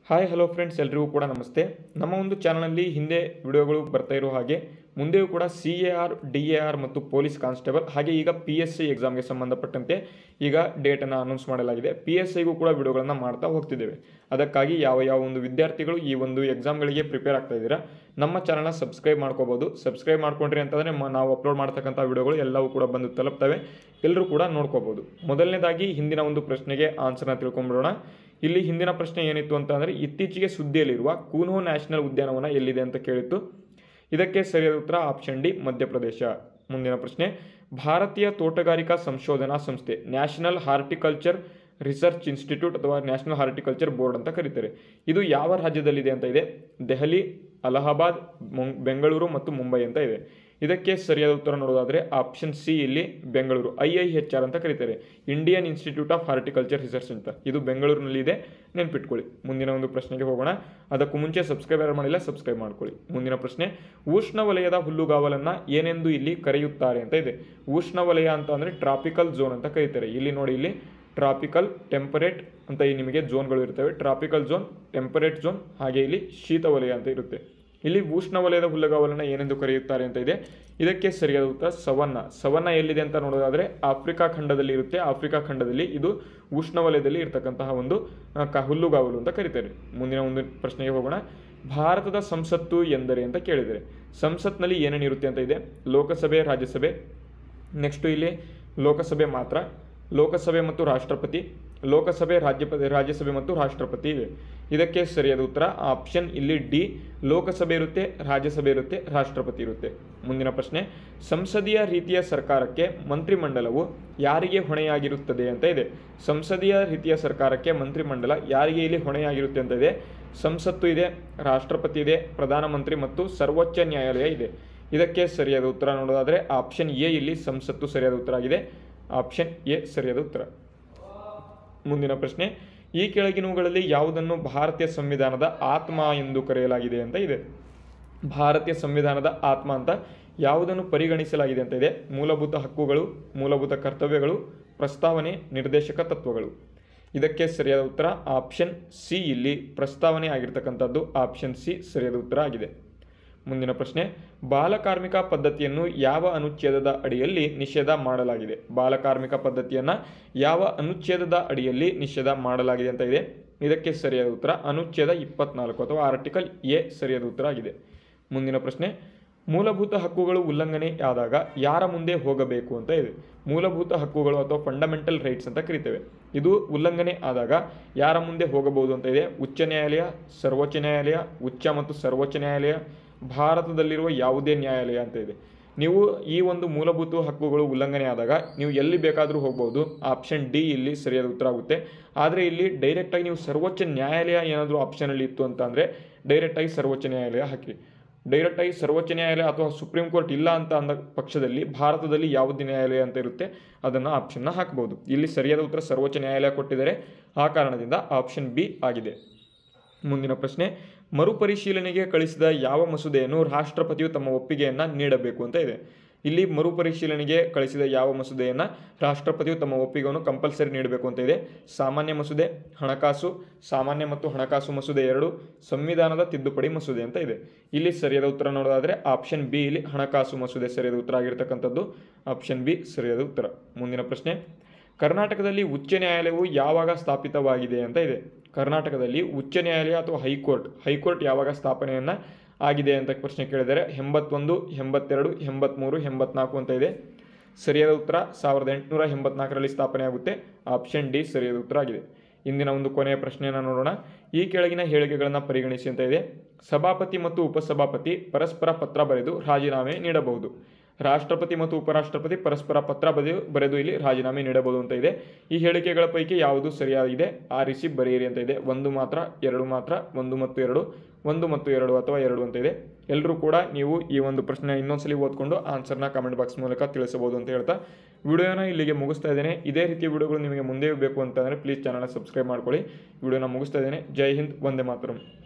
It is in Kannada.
ಹಾಯ್ ಹಲೋ ಫ್ರೆಂಡ್ಸ್ ಎಲ್ರಿಗೂ ಕೂಡ ನಮಸ್ತೆ ನಮ್ಮ ಒಂದು ಚಾನಲಲ್ಲಿ ಹಿಂದೆ ವಿಡಿಯೋಗಳು ಬರ್ತಾ ಇರೋ ಹಾಗೆ ಮುಂದೆಯೂ ಕೂಡ C A R D A R ಮತ್ತು ಪೊಲೀಸ್ ಕಾನ್ಸ್ಟೇಬಲ್ ಹಾಗೆ ಈಗ ಪಿ ಎಸ್ ಸಿ ಎಕ್ಸಾಮ್ಗೆ ಸಂಬಂಧಪಟ್ಟಂತೆ ಈಗ ಡೇಟನ್ನು ಅನೌನ್ಸ್ ಮಾಡಲಾಗಿದೆ ಪಿ ಎಸ್ ಐಗೂ ಕೂಡ ವಿಡಿಯೋಗಳನ್ನು ಮಾಡ್ತಾ ಹೋಗ್ತಿದ್ದೇವೆ ಅದಕ್ಕಾಗಿ ಯಾವ ಯಾವ ಒಂದು ವಿದ್ಯಾರ್ಥಿಗಳು ಈ ಒಂದು ಎಕ್ಸಾಮ್ಗಳಿಗೆ ಪ್ರಿಪೇರ್ ಆಗ್ತಾ ಇದ್ದೀರಾ ನಮ್ಮ ಚಾನಲ್ನ ಸಬ್ಸ್ಕ್ರೈಬ್ ಮಾಡ್ಕೋಬೋದು ಸಬ್ಸ್ಕ್ರೈಬ್ ಮಾಡ್ಕೊಂಡ್ರಿ ಅಂತಂದರೆ ಮ- ನಾವು ಅಪ್ಲೋಡ್ ಮಾಡ್ತಕ್ಕಂಥ ವಿಡಿಯೋಗಳು ಎಲ್ಲವೂ ಕೂಡ ಬಂದು ತಲುಪ್ತವೆ ಎಲ್ಲರೂ ಕೂಡ ನೋಡ್ಕೋಬೋದು ಮೊದಲನೇದಾಗಿ ಹಿಂದಿನ ಒಂದು ಪ್ರಶ್ನೆಗೆ ಆನ್ಸರ್ನ ತಿಳ್ಕೊಂಡ್ಬಿಡೋಣ ಇಲ್ಲಿ ಹಿಂದಿನ ಪ್ರಶ್ನೆ ಏನಿತ್ತು ಅಂತ ಅಂದರೆ ಇತ್ತೀಚೆಗೆ ಸುದ್ದಿಯಲ್ಲಿರುವ ಕೂನೋ ನ್ಯಾಷನಲ್ ಉದ್ಯಾನವನ ಎಲ್ಲಿದೆ ಅಂತ ಕೇಳಿತ್ತು ಇದಕ್ಕೆ ಸರಿಯಾದ ಉತ್ತರ ಆಪ್ಷನ್ ಡಿ ಮಧ್ಯಪ್ರದೇಶ ಮುಂದಿನ ಪ್ರಶ್ನೆ ಭಾರತೀಯ ತೋಟಗಾರಿಕಾ ಸಂಶೋಧನಾ ಸಂಸ್ಥೆ ನ್ಯಾಷನಲ್ ಹಾರ್ಟಿಕಲ್ಚರ್ ರಿಸರ್ಚ್ ಇನ್ಸ್ಟಿಟ್ಯೂಟ್ ಅಥವಾ ನ್ಯಾಷನಲ್ ಹಾರ್ಟಿಕಲ್ಚರ್ ಬೋರ್ಡ್ ಅಂತ ಕರೀತಾರೆ ಇದು ಯಾವ ರಾಜ್ಯದಲ್ಲಿದೆ ಅಂತ ಇದೆ ದೆಹಲಿ ಅಲಹಾಬಾದ್ ಮುಂ- ಬೆಂಗಳೂರು ಮತ್ತು ಮುಂಬೈ ಅಂತ ಇದೆ ಇದಕ್ಕೆ ಸರಿಯಾದ ಉತ್ತರ ನೋಡೋದಾದರೆ ಆಪ್ಷನ್ ಸಿ ಇಲ್ಲಿ Bengaluru I I H R ಅಂತ ಕರೀತಾರೆ Indian institute of horticulture research ಅಂತ ಇದು ಬೆಂಗಳೂರಿನಲ್ಲಿ ಇದೆ ನೆನ್ಪಿಟ್ಕೊಳ್ಳಿ ಮುಂದಿನ ಒಂದು ಪ್ರಶ್ನೆಗೆ ಹೋಗೋಣ ಅದಕ್ಕೂ ಮುಂಚೆ ಸಬ್ಸ್ಕ್ರೈಬ್ ಯಾರು ಮಾಡಿಲ್ಲ ಸಬ್ಸ್ಕ್ರೈಬ್ ಮಾಡ್ಕೊಳ್ಳಿ ಮುಂದಿನ ಪ್ರಶ್ನೆ ಉಷ್ಣವಲಯದ ಹುಲ್ಲುಗಾವಲನ್ನು ಏನೆಂದು ಇಲ್ಲಿ ಕರೆಯುತ್ತಾರೆ ಅಂತ ಇದೆ ಉಷ್ಣವಲಯ ಅಂತ ಅಂದರೆ ಟ್ರಾಪಿಕಲ್ ಝೋನ್ ಅಂತ ಕರೀತಾರೆ ಇಲ್ಲಿ ನೋಡಿ ಇಲ್ಲಿ ಟ್ರಾಪಿಕಲ್ ಟೆಂಪರೇಟ್ ಅಂತ ಈ ನಿಮಗೆ ಝೋನ್ಗಳು ಇರ್ತವೆ ಟ್ರಾಪಿಕಲ್ ಝೋನ್ ಟೆಂಪರೇಟ್ ಝೋನ್ ಹಾಗೆ ಇಲ್ಲಿ ಶೀತ ವಲಯ ಅಂತ ಇರುತ್ತೆ ಇಲ್ಲಿ ಉಷ್ಣವಲಯದ ಹುಲ್ಲುಗಾವಲನ್ನು ಏನೆಂದು ಕರೆಯುತ್ತಾರೆ ಅಂತ ಇದೆ ಇದಕ್ಕೆ ಸರಿಯಾದ ಉತ್ತರ ಸವನ್ನ ಸವನ್ನ ಎಲ್ಲಿದೆ ಅಂತ ನೋಡೋದಾದರೆ ಆಫ್ರಿಕಾ ಖಂಡದಲ್ಲಿ ಇರುತ್ತೆ ಆಫ್ರಿಕಾ ಖಂಡದಲ್ಲಿ ಇದು ಉಷ್ಣವಲಯದಲ್ಲಿ ಇರತಕ್ಕಂತಹ ಒಂದು ಆ, ಕ ಹುಲ್ಲುಗಾವಲು ಅಂತ ಕರೀತಾರೆ ಮುಂದಿನ ಒಂದು ಪ್ರಶ್ನೆಗೆ ಹೋಗೋಣ ಭಾರತದ ಸಂಸತ್ತು ಎಂದರೆ ಅಂತ ಕೇಳಿದರೆ ಸಂಸತ್ನಲ್ಲಿ ಏನೇನಿರುತ್ತೆ ಅಂತ ಇದೆ ಲೋಕಸಭೆ ರಾಜ್ಯಸಭೆ ನೆಕ್ಸ್ಟು ಇಲ್ಲಿ ಲೋಕಸಭೆ ಮಾತ್ರ ಲೋಕಸಭೆ ಮತ್ತು ರಾಷ್ಟ್ರಪತಿ ಲೋಕಸಭೆ ರಾಜ್ಯಪತಿ ರಾಜ್ಯಸಭೆ ಮತ್ತು ರಾಷ್ಟ್ರಪತಿ ಇವೆ ಇದಕ್ಕೆ ಸರಿಯಾದ ಉತ್ತರ ಆಪ್ಷನ್ ಇಲ್ಲಿ ಡಿ ಲೋಕಸಭೆ ಇರುತ್ತೆ ರಾಜ್ಯಸಭೆ ಇರುತ್ತೆ ರಾಷ್ಟ್ರಪತಿ ಇರುತ್ತೆ ಮುಂದಿನ ಪ್ರಶ್ನೆ ಸಂಸದೀಯ ರೀತಿಯ ಸರ್ಕಾರಕ್ಕೆ ಮಂತ್ರಿಮಂಡಲವು ಯಾರಿಗೆ ಹೊಣೆಯಾಗಿರುತ್ತದೆ ಅಂತ ಇದೆ ಸಂಸದೀಯ ರೀತಿಯ ಸರ್ಕಾರಕ್ಕೆ ಮಂತ್ರಿಮಂಡಲ ಯಾರಿಗೆ ಇಲ್ಲಿ ಹೊಣೆಯಾಗಿರುತ್ತೆ ಅಂತ ಇದೆ ಸಂಸತ್ತು ಇದೆ ರಾಷ್ಟ್ರಪತಿ ಇದೆ ಪ್ರಧಾನಮಂತ್ರಿ ಮತ್ತು ಸರ್ವೋಚ್ಚ ನ್ಯಾಯಾಲಯ ಇದೆ ಇದಕ್ಕೆ ಸರಿಯಾದ ಉತ್ತರ ನೋಡೋದಾದರೆ ಆಪ್ಷನ್ ಎ ಇಲ್ಲಿ ಸಂಸತ್ತು ಸರಿಯಾದ ಉತ್ತರ ಆಗಿದೆ ಆಪ್ಷನ್ ಎ ಸರಿಯಾದ ಉತ್ತರ ಮುಂದಿನ ಪ್ರಶ್ನೆ ಈ ಕೆಳಗಿನವುಗಳಲ್ಲಿ ಯಾವುದನ್ನು ಭಾರತೀಯ ಸಂವಿಧಾನದ ಆತ್ಮ ಎಂದು ಕರೆಯಲಾಗಿದೆ ಅಂತ ಇದೆ ಭಾರತೀಯ ಸಂವಿಧಾನದ ಆತ್ಮ ಅಂತ ಯಾವುದನ್ನು ಪರಿಗಣಿಸಲಾಗಿದೆ ಅಂತ ಇದೆ ಮೂಲಭೂತ ಹಕ್ಕುಗಳು ಮೂಲಭೂತ ಕರ್ತವ್ಯಗಳು ಪ್ರಸ್ತಾವನೆ ನಿರ್ದೇಶಕ ತತ್ವಗಳು ಇದಕ್ಕೆ ಸರಿಯಾದ ಉತ್ತರ ಆಪ್ಷನ್ ಸಿ ಇಲ್ಲಿ ಪ್ರಸ್ತಾವನೆ ಆಗಿರ್ತಕ್ಕಂಥದ್ದು ಆಪ್ಷನ್ ಸಿ ಸರಿಯಾದ ಉತ್ತರ ಆಗಿದೆ ಮುಂದಿನ ಪ್ರಶ್ನೆ ಬಾಲಕಾರ್ಮಿಕ ಪದ್ಧತಿಯನ್ನು ಯಾವ ಅನುಚ್ಛೇದದ ಅಡಿಯಲ್ಲಿ ನಿಷೇಧ ಮಾಡಲಾಗಿದೆ ಬಾಲಕಾರ್ಮಿಕ ಪದ್ಧತಿಯನ್ನು ಯಾವ ಅನುಚ್ಛೇದದ ಅಡಿಯಲ್ಲಿ ನಿಷೇಧ ಮಾಡಲಾಗಿದೆ ಅಂತ ಇದೆ ಇದಕ್ಕೆ ಸರಿಯಾದ ಉತ್ತರ ಅನುಚ್ಛೇದ ಇಪ್ಪತ್ನಾಲ್ಕು ಅಥವಾ ಆರ್ಟಿಕಲ್ ಎ ಸರಿಯಾದ ಉತ್ತರ ಆಗಿದೆ ಮುಂದಿನ ಪ್ರಶ್ನೆ ಮೂಲಭೂತ ಹಕ್ಕುಗಳು ಉಲ್ಲಂಘನೆ ಆದಾಗ ಯಾರ ಮುಂದೆ ಹೋಗಬೇಕು ಅಂತ ಇದೆ ಮೂಲಭೂತ ಹಕ್ಕುಗಳು ಅಥವಾ ಫಂಡಮೆಂಟಲ್ ರೈಟ್ಸ್ ಅಂತ ಕರಿತೇವೆ ಇದು ಉಲ್ಲಂಘನೆ ಆದಾಗ ಯಾರ ಮುಂದೆ ಹೋಗಬಹುದು ಅಂತ ಇದೆ ಉಚ್ಚ ನ್ಯಾಯಾಲಯ ಸರ್ವೋಚ್ಚ ನ್ಯಾಯಾಲಯ ಉಚ್ಚ ಮತ್ತು ಸರ್ವೋಚ್ಚ ನ್ಯಾಯಾಲಯ ಭಾರತದಲ್ಲಿರುವ ಯಾವುದೇ ನ್ಯಾಯಾಲಯ ಅಂತ ಇದೆ ನೀವು ಈ ಒಂದು ಮೂಲಭೂತ ಹಕ್ಕುಗಳು ಉಲ್ಲಂಘನೆ ಆದಾಗ ನೀವು ಎಲ್ಲಿ ಬೇಕಾದರೂ ಹೋಗ್ಬೋದು ಆಪ್ಷನ್ ಡಿ ಇಲ್ಲಿ ಸರಿಯಾದ ಉತ್ತರ ಆಗುತ್ತೆ ಆದರೆ ಇಲ್ಲಿ ಡೈರೆಕ್ಟಾಗಿ ನೀವು ಸರ್ವೋಚ್ಚ ನ್ಯಾಯಾಲಯ ಏನಾದರೂ ಆಪ್ಷನಲ್ಲಿ ಇತ್ತು ಅಂತ ಅಂದರೆ ಡೈರೆಕ್ಟಾಗಿ ಸರ್ವೋಚ್ಚ ನ್ಯಾಯಾಲಯ ಹಾಕಿ ಡೈರೆಕ್ಟಾಗಿ ಸರ್ವೋಚ್ಚ ನ್ಯಾಯಾಲಯ ಅಥವಾ ಸುಪ್ರೀಂ ಕೋರ್ಟ್ ಇಲ್ಲ ಅಂತ ಅಂದ ಪಕ್ಷದಲ್ಲಿ ಭಾರತದಲ್ಲಿ ಯಾವುದೇ ನ್ಯಾಯಾಲಯ ಅಂತ ಇರುತ್ತೆ ಅದನ್ನು ಆಪ್ಷನ್ನ ಹಾಕ್ಬೋದು ಇಲ್ಲಿ ಸರಿಯಾದ ಉತ್ತರ ಸರ್ವೋಚ್ಚ ನ್ಯಾಯಾಲಯ ಕೊಟ್ಟಿದ್ದಾರೆ ಆ ಕಾರಣದಿಂದ ಆಪ್ಷನ್ ಬಿ ಆಗಿದೆ ಮುಂದಿನ ಪ್ರಶ್ನೆ ಮರುಪರಿಶೀಲನೆಗೆ ಕಳಿಸಿದ ಯಾವ ಮಸೂದೆಯನ್ನು ರಾಷ್ಟ್ರಪತಿಯು ತಮ್ಮ ಒಪ್ಪಿಗೆಯನ್ನು ನೀಡಬೇಕು ಅಂತ ಇದೆ ಇಲ್ಲಿ ಮರುಪರಿಶೀಲನೆಗೆ ಕಳಿಸಿದ ಯಾವ ಮಸೂದೆಯನ್ನು ರಾಷ್ಟ್ರಪತಿಯು ತಮ್ಮ ಒಪ್ಪಿಗೆಯನ್ನು ಕಂಪಲ್ಸರಿ ನೀಡಬೇಕು ಅಂತ ಇದೆ ಸಾಮಾನ್ಯ ಮಸೂದೆ ಹಣಕಾಸು ಸಾಮಾನ್ಯ ಮತ್ತು ಹಣಕಾಸು ಮಸೂದೆ ಎರಡು ಸಂವಿಧಾನದ ತಿದ್ದುಪಡಿ ಮಸೂದೆ ಅಂತ ಇದೆ ಇಲ್ಲಿ ಸರಿಯಾದ ಉತ್ತರ ನೋಡೋದಾದರೆ ಆಪ್ಷನ್ ಬಿ ಇಲ್ಲಿ ಹಣಕಾಸು ಮಸೂದೆ ಸರಿಯಾದ ಉತ್ತರ ಆಗಿರ್ತಕ್ಕಂಥದ್ದು ಆಪ್ಷನ್ ಬಿ ಸರಿಯಾದ ಉತ್ತರ ಮುಂದಿನ ಪ್ರಶ್ನೆ ಕರ್ನಾಟಕದಲ್ಲಿ ಉಚ್ಚ ನ್ಯಾಯಾಲಯವು ಯಾವಾಗ ಸ್ಥಾಪಿತವಾಗಿದೆ ಅಂತ ಇದೆ ಕರ್ನಾಟಕದಲ್ಲಿ ಉಚ್ಚ ನ್ಯಾಯಾಲಯ ಅಥವಾ ಹೈಕೋರ್ಟ್ ಹೈಕೋರ್ಟ್ ಯಾವಾಗ ಸ್ಥಾಪನೆಯನ್ನು ಆಗಿದೆ ಅಂತ ಪ್ರಶ್ನೆ ಕೇಳಿದರೆ ಎಂಬತ್ತೊಂದು ಎಂಬತ್ತೆರಡು ಎಂಬತ್ತ್ಮೂರು ಎಂಬತ್ನಾಲ್ಕು ಅಂತ ಇದೆ ಸರಿಯಾದ ಉತ್ತರ ಸಾವಿರದ ಎಂಟುನೂರ ಎಂಬತ್ನಾಲ್ಕರಲ್ಲಿ ಸ್ಥಾಪನೆ ಆಗುತ್ತೆ ಆಪ್ಷನ್ ಡಿ ಸರಿಯಾದ ಉತ್ತರ ಆಗಿದೆ ಇಂದಿನ ಒಂದು ಕೊನೆಯ ಪ್ರಶ್ನೆಯನ್ನು ನೋಡೋಣ ಈ ಕೆಳಗಿನ ಹೇಳಿಕೆಗಳನ್ನು ಪರಿಗಣಿಸಿ ಅಂತ ಇದೆ ಸಭಾಪತಿ ಮತ್ತು ಉಪಸಭಾಪತಿ ಪರಸ್ಪರ ಪತ್ರ ಬರೆದು ರಾಜೀನಾಮೆ ನೀಡಬಹುದು ರಾಷ್ಟ್ರಪತಿ ಮತ್ತು ಉಪರಾಷ್ಟ್ರಪತಿ ಪರಸ್ಪರ ಪತ್ರ ಬರೆದು ಬರೆದು ಇಲ್ಲಿ ರಾಜೀನಾಮೆ ನೀಡಬಹುದು ಅಂತ ಇದೆ ಈ ಹೇಳಿಕೆಗಳ ಪೈಕಿ ಯಾವುದು ಸರಿಯಾಗಿದೆ ಆರಿಸಿ ಬರೆಯಿರಿ ಅಂತ ಇದೆ ಒಂದು ಮಾತ್ರ ಎರಡು ಮಾತ್ರ ಒಂದು ಮತ್ತು ಎರಡು ಒಂದು ಮತ್ತು ಎರಡು ಅಥವಾ ಎರಡು ಅಂತ ಇದೆ ಎಲ್ಲರೂ ಕೂಡ ನೀವು ಈ ಒಂದು ಪ್ರಶ್ನೆ ಇನ್ನೊಂದ್ಸಲಿ ಓದ್ಕೊಂಡು ಆನ್ಸರ್ನ ಕಮೆಂಟ್ ಬಾಕ್ಸ್ ಮೂಲಕ ತಿಳಿಸಬಹುದು ಅಂತ ಹೇಳ್ತಾ ವಿಡಿಯೋನ ಇಲ್ಲಿಗೆ ಮುಗಿಸ್ತಾ ಇದ್ದೇನೆ ಇದೇ ರೀತಿಯ ವಿಡಿಯೋಗಳು ನಿಮಗೆ ಮುಂದೆಯೂ ಬೇಕು ಅಂತಂದರೆ ಪ್ಲೀಸ್ ಚಾನಲ್ನ ಸಬ್ಸ್ಕ್ರೈಬ್ ಮಾಡ್ಕೊಳ್ಳಿ ವಿಡಿಯೋನ ಮುಗಿಸ್ತಾ ಇದ್ದೇನೆ ಜೈ ಹಿಂದ್ ವಂದೇ ಮಾತರಂ